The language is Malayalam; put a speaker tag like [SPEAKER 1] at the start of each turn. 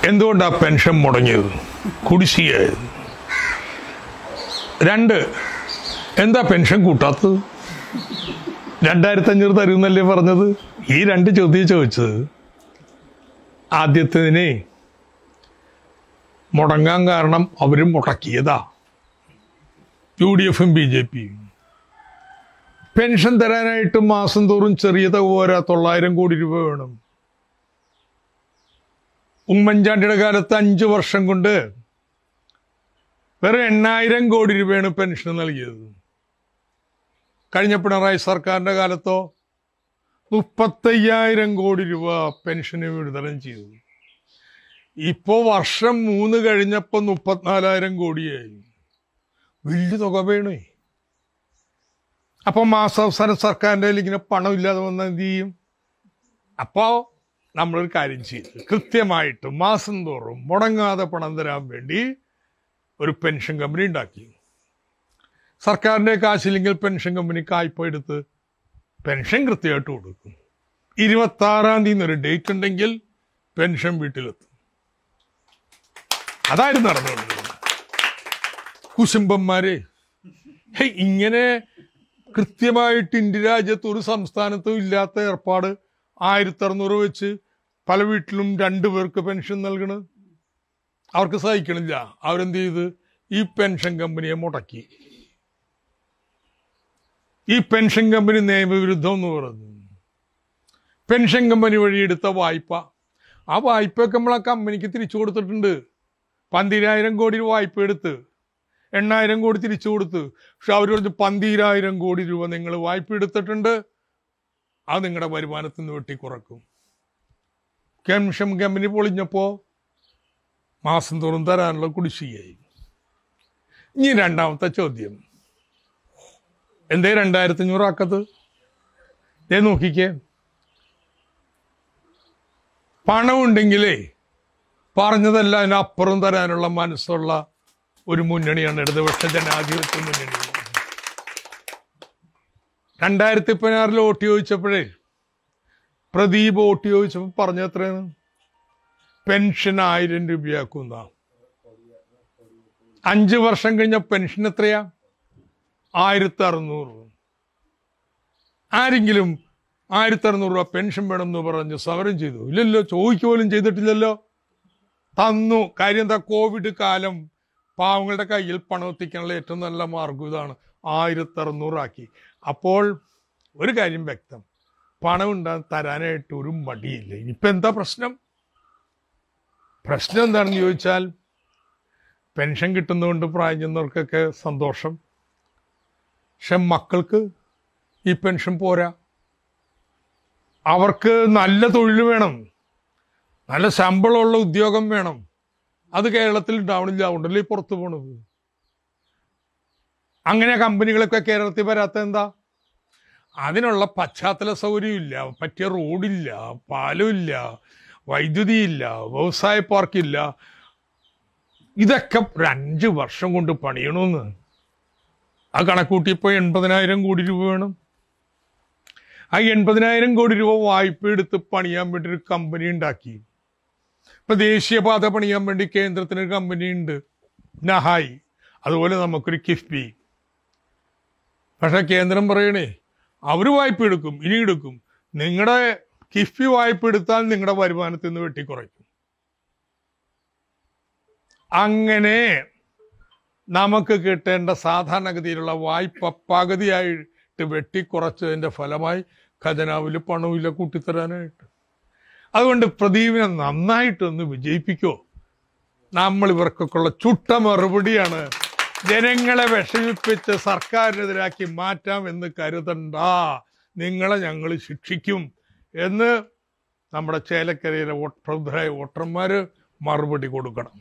[SPEAKER 1] എന്തുകൊണ്ടാ പെൻഷൻ മുടങ്ങിയത് കുടിശ്ശികയായത് രണ്ട് എന്താ പെൻഷൻ കൂട്ടാത്തത് രണ്ടായിരത്തി അഞ്ഞൂറ് തരുമെന്നല്ലേ പറഞ്ഞത് ഈ രണ്ട് ചോദ്യം ചോദിച്ചത് ആദ്യത്തേതിനെ മുടങ്ങാൻ കാരണം അവർ മുടക്കിയതാ യു ഡി എഫും ബി ജെ പിയും പെൻഷൻ തരാനായിട്ട് മാസം തോറും ചെറിയ തുക പോരാ തൊള്ളായിരം കോടി രൂപ വേണം ഉമ്മൻചാണ്ടിയുടെ കാലത്ത് അഞ്ചു വർഷം കൊണ്ട് വെറും എണ്ണായിരം കോടി രൂപയാണ് പെൻഷൻ നൽകിയത് കഴിഞ്ഞ പിണറായി സർക്കാരിന്റെ കാലത്തോ മുപ്പത്തയ്യായിരം കോടി രൂപ പെൻഷന് വിതരണം ചെയ്തു ഇപ്പോ വർഷം മൂന്ന് കഴിഞ്ഞപ്പോ മുപ്പത്തിനാലായിരം കോടിയായി വലിയ തുക വേണേ അപ്പൊ മാസാവസാനം സർക്കാരിന്റെ കയ്യിൽ ഇങ്ങനെ പണം ഇല്ലാതെ വന്നാൽ എന്ത് ചെയ്യും അപ്പോ നമ്മളൊരു കാര്യം ചെയ്തു കൃത്യമായിട്ട് മാസം തോറും മുടങ്ങാതെ പണം തരാൻ വേണ്ടി ഒരു പെൻഷൻ കമ്പനി ഉണ്ടാക്കി സർക്കാരിന്റെ കാശില്ലെങ്കിൽ പെൻഷൻ കമ്പനി കായ്പ എടുത്ത് പെൻഷൻ കൃത്യമായിട്ട് കൊടുക്കും ഇരുപത്തി ആറാം തീയതി ഒരു ഡേറ്റ് ഉണ്ടെങ്കിൽ പെൻഷൻ വീട്ടിലെത്തും അതായിരുന്നു നടന്നുകൊണ്ടിരുന്നത് കുശുംബന്മാരെ ഹേയ്, ഇങ്ങനെ കൃത്യമായിട്ട് ഇന്ത്യ രാജ്യത്ത് ഒരു സംസ്ഥാനത്തും ഇല്ലാത്ത ഏർപ്പാട് ആയിരത്തി അറുന്നൂറ് വെച്ച് പല വീട്ടിലും രണ്ടു പേർക്ക് പെൻഷൻ നൽകണ് അവർക്ക് സഹിക്കണില്ല അവരെന്ത് ചെയ്ത് ഈ പെൻഷൻ കമ്പനിയെ മുടക്കി ഈ പെൻഷൻ കമ്പനി നിയമവിരുദ്ധം എന്ന് പറഞ്ഞു പെൻഷൻ കമ്പനി വഴി എടുത്ത വായ്പ ആ വായ്പയൊക്കെ നമ്മൾ ആ കമ്പനിക്ക് തിരിച്ചു കൊടുത്തിട്ടുണ്ട് പന്തിരായിരം കോടി രൂപ വായ്പ എടുത്ത് എണ്ണായിരം കോടി തിരിച്ചു കൊടുത്ത് പക്ഷെ അവർ പറഞ്ഞു പന്തിരായിരം കോടി രൂപ നിങ്ങൾ വായ്പ എടുത്തിട്ടുണ്ട് അത് നിങ്ങളുടെ വരുമാനത്തിൽ നിന്ന് വെട്ടിക്കുറക്കും പെൻഷൻ കമ്പനി പൊളിഞ്ഞപ്പോ മാസം തോറും തരാനുള്ള കുടിശ്ശികയായി ഇനി രണ്ടാമത്തെ ചോദ്യം എന്തേ രണ്ടായിരത്തി അഞ്ഞൂറാക്കത്ത് ദേ നോക്കിക്കേ പണമുണ്ടെങ്കിലേ പറഞ്ഞതല്ല അതിനപ്പുറം തരാനുള്ള മനസ്സുള്ള ഒരു മുന്നണിയാണ് ഇടതുപക്ഷ ജനാധിപത്യ മുന്നണി രണ്ടായിരത്തി പതിനാറിൽ വോട്ട് ചോദിച്ചപ്പോഴേ പ്രദീപ് വോട്ട് ചോദിച്ചപ്പോൾ പറഞ്ഞ എത്രയാണ് പെൻഷൻ ആയിരം രൂപയാക്കുന്ന അഞ്ച് വർഷം കഴിഞ്ഞ പെൻഷൻ എത്രയാ ആയിരത്തി അറുന്നൂറ് ആരെങ്കിലും ആയിരത്തി അറുന്നൂറ് രൂപ പെൻഷൻ വേണമെന്ന് പറഞ്ഞ് സമരം ചെയ്തു ഇല്ലല്ലോ ചോദിക്കുക പോലും ചെയ്തിട്ടില്ലല്ലോ തന്നു കാര്യം എന്താ കോവിഡ് കാലം പാവങ്ങളുടെ കയ്യിൽ പണം എത്തിക്കാനുള്ള ഏറ്റവും നല്ല മാർഗം ഇതാണ് ആയിരത്തി അറുന്നൂറാക്കി അപ്പോൾ ഒരു കാര്യം വ്യക്തം പണം ഉണ്ടാകാൻ തരാനായിട്ട് ഒരു മടിയില്ല ഇനിയിപ്പോ എന്താ പ്രശ്നം പ്രശ്നം എന്താണെന്ന് ചോദിച്ചാൽ പെൻഷൻ കിട്ടുന്നതുകൊണ്ട് പ്രായം ചെന്നവർക്കൊക്കെ സന്തോഷം പക്ഷെ മക്കൾക്ക് ഈ പെൻഷൻ പോരാ അവർക്ക് നല്ല തൊഴിൽ വേണം നല്ല ശമ്പളമുള്ള ഉദ്യോഗം വേണം അത് കേരളത്തിൽ ഉണ്ടാവണില്ല അതുകൊണ്ടല്ലേ ഈ പുറത്തു പോണത് അങ്ങനെ കമ്പനികളൊക്കെ കേരളത്തിൽ വരാത്ത എന്താ അതിനുള്ള പശ്ചാത്തല സൗകര്യമില്ല പറ്റിയ റോഡില്ല പാലമില്ല വൈദ്യുതിയില്ല വ്യവസായ പാർക്കില്ല ഇതൊക്കെ ഒരു അഞ്ച് വർഷം കൊണ്ട് പണിയണമെന്ന് ആ കണക്കൂട്ടിയപ്പോൾ എൺപതിനായിരം കോടി രൂപ വേണം ആ എൺപതിനായിരം കോടി രൂപ വായ്പ എടുത്ത് പണിയാൻ വേണ്ടി ഒരു കമ്പനി ഉണ്ടാക്കി ഇപ്പൊ ദേശീയപാത പണിയാൻ വേണ്ടി കേന്ദ്രത്തിന് ഒരു കമ്പനി ഉണ്ട് നഹായ് അതുപോലെ നമുക്കൊരു കിഫ്ബി പക്ഷെ കേന്ദ്രം പറയണേ അവര് വായ്പ എടുക്കും ഇനി എടുക്കും നിങ്ങളുടെ കിഫ്ബി വായ്പ എടുത്താൽ നിങ്ങളുടെ വരുമാനത്തിൽ നിന്ന് വെട്ടിക്കുറയ്ക്കും അങ്ങനെ നമുക്ക് കിട്ടേണ്ട സാധാരണഗതിയിലുള്ള വായ്പ പകുതിയായിട്ട് വെട്ടിക്കുറച്ചതിന്റെ ഫലമായി ഖജനാവിൽ പണമില്ല കൂട്ടിത്തരാനായിട്ട് അതുകൊണ്ട് പ്രദീപിനെ നന്നായിട്ടൊന്ന് വിജയിപ്പിക്കോ നമ്മൾ ഇവർക്കൊക്കെയുള്ള ചുട്ട മറുപടിയാണ് ജനങ്ങളെ വിഷമിപ്പിച്ച് സർക്കാരിനെതിരാക്കി മാറ്റാം എന്ന് കരുതണ്ട നിങ്ങളെ ഞങ്ങൾ ശിക്ഷിക്കും എന്ന് നമ്മുടെ ചേലക്കരയിലെ വോട്ട് പ്രബുദ്ധരായ വോട്ടർമാര് മറുപടി കൊടുക്കണം